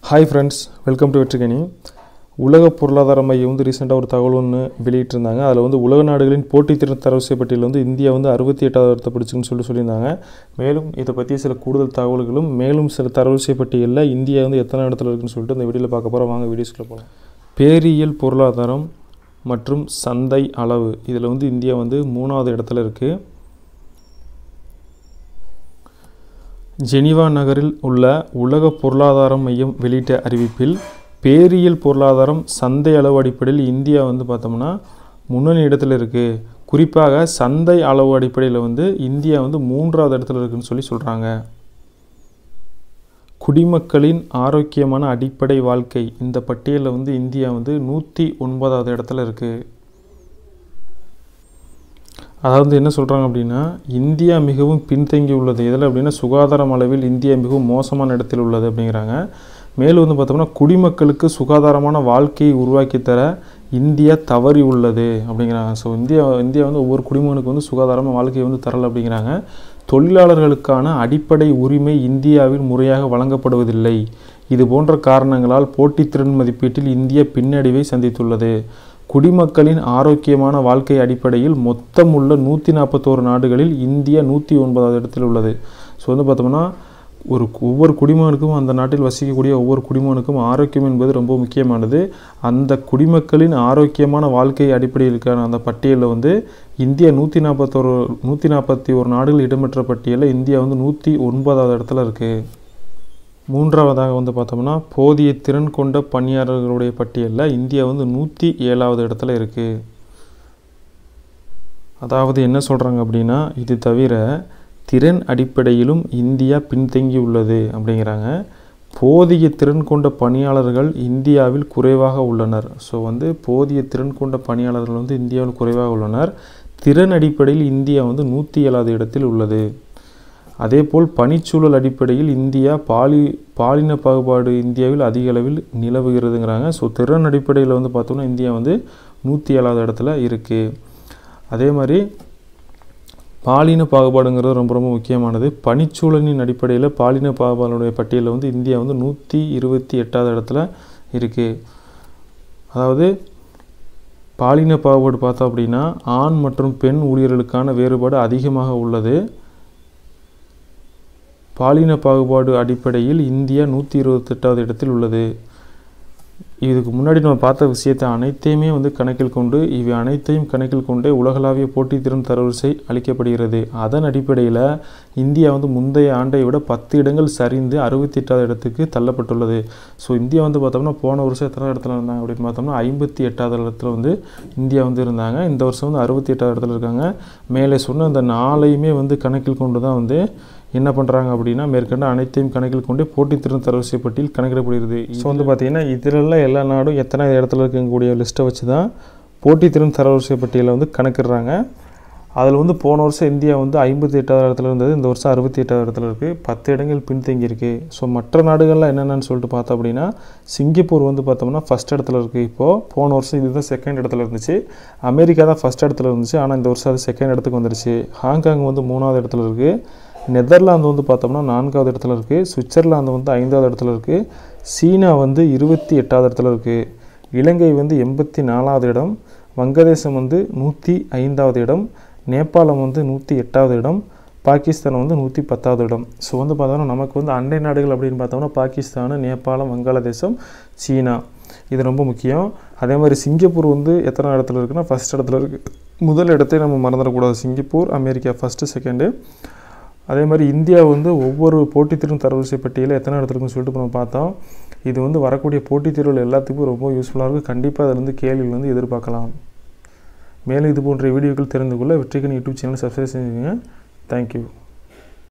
hi friends welcome to Vetrikani உலக பொருளாதார மையம் வந்து ரீசெண்டாக ஒரு தகவல் ஒன்று வெளியிட்டிருந்தாங்க அதில் வந்து உலக நாடுகளின் போட்டித்திறன் தரவரிசை பட்டியலில் வந்து இந்தியா வந்து அறுபத்தி எட்டாவது இடத்தை பிடிச்சுன்னு சொல்லி சொல்லியிருந்தாங்க மேலும் இதை பற்றி சில கூடுதல் தகவல்களும் மேலும் சில தரவரிசை பட்டியலில் இந்தியா வந்து எத்தனை இடத்துல இருக்குன்னு சொல்லிட்டு இந்த வீடியோவில் பார்க்க போகிறோம் வாங்க வீடியோஸ்க்குள்ள போகலாம் பேரியல் பொருளாதாரம் மற்றும் சந்தை அளவு இதில் வந்து இந்தியா வந்து மூணாவது இடத்துல இருக்குது ஜெனீவா நகரில் உள்ள உலக பொருளாதார மையம் வெளியிட்ட அறிவிப்பில் பேரியல் பொருளாதாரம் சந்தை அளவு அடிப்படையில் இந்தியா வந்து பார்த்தோம்னா முன்னணி இடத்துல இருக்குது குறிப்பாக சந்தை அளவு அடிப்படையில் வந்து இந்தியா வந்து மூன்றாவது இடத்துல இருக்குன்னு சொல்லி சொல்கிறாங்க குடிமக்களின் ஆரோக்கியமான அடிப்படை வாழ்க்கை இந்த பட்டியலில் வந்து இந்தியா வந்து நூற்றி ஒன்பதாவது இடத்துல இருக்குது அதாவது என்ன சொல்கிறாங்க அப்படின்னா இந்தியா மிகவும் பின்தங்கி உள்ளது எதில் அப்படின்னா சுகாதாரம் அளவில் இந்தியா மிகவும் மோசமான இடத்தில் உள்ளது அப்படிங்கிறாங்க மேலும் வந்து பார்த்தோம்னா குடிமக்களுக்கு சுகாதாரமான வாழ்க்கையை உருவாக்கி தர இந்தியா தவறி உள்ளது அப்படிங்கிறாங்க ஸோ இந்தியா இந்தியா வந்து ஒவ்வொரு குடிமகனுக்கு வந்து சுகாதாரமாக வாழ்க்கையை வந்து தரலை அப்படிங்கிறாங்க தொழிலாளர்களுக்கான அடிப்படை உரிமை இந்தியாவில் முறையாக வழங்கப்படுவதில்லை இது போன்ற காரணங்களால் போட்டித்திறன் மதிப்பீட்டில் இந்தியா பின்னடைவை சந்தித்துள்ளது குடிமக்களின் ஆரோக்கியமான வாழ்க்கை அடிப்படையில் மொத்தம் உள்ள நூற்றி நாற்பத்தோரு நாடுகளில் இந்தியா நூற்றி ஒன்பதாவது இடத்தில் உள்ளது ஸோ வந்து பார்த்தோம்னா ஒரு ஒவ்வொரு குடிமகனுக்கும் அந்த நாட்டில் வசிக்கக்கூடிய ஒவ்வொரு குடிமகனுக்கும் ஆரோக்கியம் என்பது ரொம்ப முக்கியமானது அந்த குடிமக்களின் ஆரோக்கியமான வாழ்க்கை அடிப்படையிலுக்கான அந்த பட்டியலில் வந்து இந்தியா நூற்றி நாற்பத்தோரு நூற்றி நாற்பத்தி ஒரு நாடுகள் இடம்பெற்ற பட்டியலில் இந்தியா வந்து நூற்றி ஒன்பதாவது இடத்துல இருக்குது மூன்றாவதாக வந்து பார்த்தோம்னா போதிய திறன் கொண்ட பணியாளர்களுடைய பட்டியலில் இந்தியா வந்து நூற்றி ஏழாவது இடத்துல இருக்குது அதாவது என்ன சொல்கிறாங்க அப்படின்னா இது தவிர திறன் அடிப்படையிலும் இந்தியா பின்தங்கி உள்ளது அப்படிங்கிறாங்க போதிய திறன் கொண்ட பணியாளர்கள் இந்தியாவில் குறைவாக உள்ளனர் ஸோ வந்து போதிய திறன் கொண்ட பணியாளர்கள் வந்து இந்தியாவில் குறைவாக உள்ளனர் திறன் அடிப்படையில் இந்தியா வந்து நூற்றி ஏழாவது இடத்தில் உள்ளது அதேபோல் பணிச்சூழல் அடிப்படையில் இந்தியா பாலி பாலின பாகுபாடு இந்தியாவில் அதிக அளவில் நிலவுகிறதுங்கிறாங்க ஸோ திறன் அடிப்படையில் வந்து பார்த்தோம்னா இந்தியா வந்து நூற்றி ஏழாவது இடத்துல இருக்குது அதே மாதிரி பாலின பாகுபாடுங்கிறது ரொம்ப ரொம்ப முக்கியமானது பணிச்சூழலின் அடிப்படையில் பாலின பாகுபாடுடைய பட்டியலில் வந்து இந்தியா வந்து நூற்றி இருபத்தி எட்டாவது இடத்துல இருக்குது அதாவது பாலின பாகுபாடு பார்த்தோம் அப்படின்னா ஆண் மற்றும் பெண் ஊழியர்களுக்கான வேறுபாடு அதிகமாக உள்ளது பாலின பாகுபாடு அடிப்படையில் இந்தியா நூற்றி இருபத்தெட்டாவது இடத்தில் உள்ளது இதுக்கு முன்னாடி நம்ம பார்த்த விஷயத்தை அனைத்தையுமே வந்து கணக்கில் கொண்டு இவை அனைத்தையும் கணக்கில் கொண்டே உலகளாவிய போட்டித்திறன் தரவரிசை அளிக்கப்படுகிறது அதன் அடிப்படையில் இந்தியா வந்து முந்தைய ஆண்டை விட பத்து இடங்கள் சரிந்து அறுபத்தி எட்டாவது இடத்துக்கு தள்ளப்பட்டுள்ளது ஸோ இந்தியா வந்து பார்த்தோம்னா போன வருஷம் எத்தனை இடத்துல இருந்தாங்க அப்படின்னு பார்த்தோம்னா ஐம்பத்தி எட்டாவது இடத்துல வந்து இந்தியா வந்து இருந்தாங்க இந்த வருஷம் வந்து அறுபத்தி எட்டாவது இடத்துல இருக்காங்க மேலே சொன்ன அந்த நாளையுமே வந்து கணக்கில் கொண்டு தான் வந்து என்ன பண்ணுறாங்க அப்படின்னா மேற்கண்ட அனைத்தையும் கணக்கில் கொண்டு போட்டித்திறன் தரவரிசை பட்டியல் கணக்கிடப்படுகிறது ஸோ வந்து பார்த்திங்கன்னா இதிலெல்லாம் எல்லா நாடும் எத்தனை இடத்துல இருக்கக்கூடிய லிஸ்ட்டை வச்சு தான் போட்டித்திறன் தரவரிசை பட்டியலை வந்து கணக்கிடுறாங்க அதில் வந்து போன வருஷம் இந்தியா வந்து ஐம்பத்தி எட்டாவது இடத்துல இருந்தது இந்த வருஷம் அறுபத்தி எட்டாவது இடத்துல இருக்குது பத்து இடங்கள் பின்தங்கி இருக்குது ஸோ மற்ற நாடுகள்லாம் என்னென்னு சொல்லிட்டு பார்த்தோம் அப்படின்னா சிங்கப்பூர் வந்து பார்த்தோம்னா ஃபஸ்ட் இடத்துல இருக்குது இப்போது போன வருஷம் இதுதான் செகண்ட் இடத்துல இருந்துச்சு அமெரிக்கா தான் ஃபஸ்ட் இடத்துல இருந்துச்சு ஆனால் இந்த வருஷம் அது செகண்ட் இடத்துக்கு வந்துருச்சு ஹாங்காங் வந்து மூணாவது இடத்துல இருக்குது நெதர்லாந்து வந்து பார்த்தோம்னா நான்காவது இடத்துல இருக்குது சுவிட்சர்லாந்து வந்து ஐந்தாவது இடத்துல இருக்குது சீனா வந்து இருபத்தி எட்டாவது இடத்துல இருக்குது இலங்கை வந்து எண்பத்தி நாலாவது இடம் வங்கதேசம் வந்து நூற்றி ஐந்தாவது இடம் நேபாளம் வந்து நூற்றி எட்டாவது இடம் பாகிஸ்தான் வந்து நூற்றி பத்தாவது இடம் ஸோ வந்து பார்த்தோம்னா நமக்கு வந்து அண்டை நாடுகள் அப்படின்னு பார்த்தோம்னா பாகிஸ்தான் நேபாளம் வங்காளதேசம் சீனா இது ரொம்ப முக்கியம் அதே மாதிரி சிங்கப்பூர் வந்து எத்தனை இடத்துல இருக்குன்னா ஃபஸ்ட் இடத்துல இருக்குது முதல் இடத்தை நம்ம மறந்துடக்கூடாது சிங்கப்பூர் அமெரிக்கா ஃபஸ்ட்டு செகண்டு அதே மாதிரி இந்தியா வந்து ஒவ்வொரு போட்டித்திறன் தரவரிசை பட்டியலில் எத்தனை இடத்துல இருக்குன்னு சொல்லிட்டு நம்ம பார்த்தோம் இது வந்து வரக்கூடிய போட்டித் தேர்வுகள் எல்லாத்துக்கும் ரொம்ப யூஸ்ஃபுல்லாக இருக்கும் கண்டிப்பாக அதில் வந்து கேள்விகள் வந்து எதிர்பார்க்கலாம் மேலும் இது போன்ற வீடியோக்கள் தெரிந்து கொள்ள வெற்றிகன் யூடியூப் சேனல் சப்ஸ்கிரைப் செஞ்சுங்க தேங்க்யூ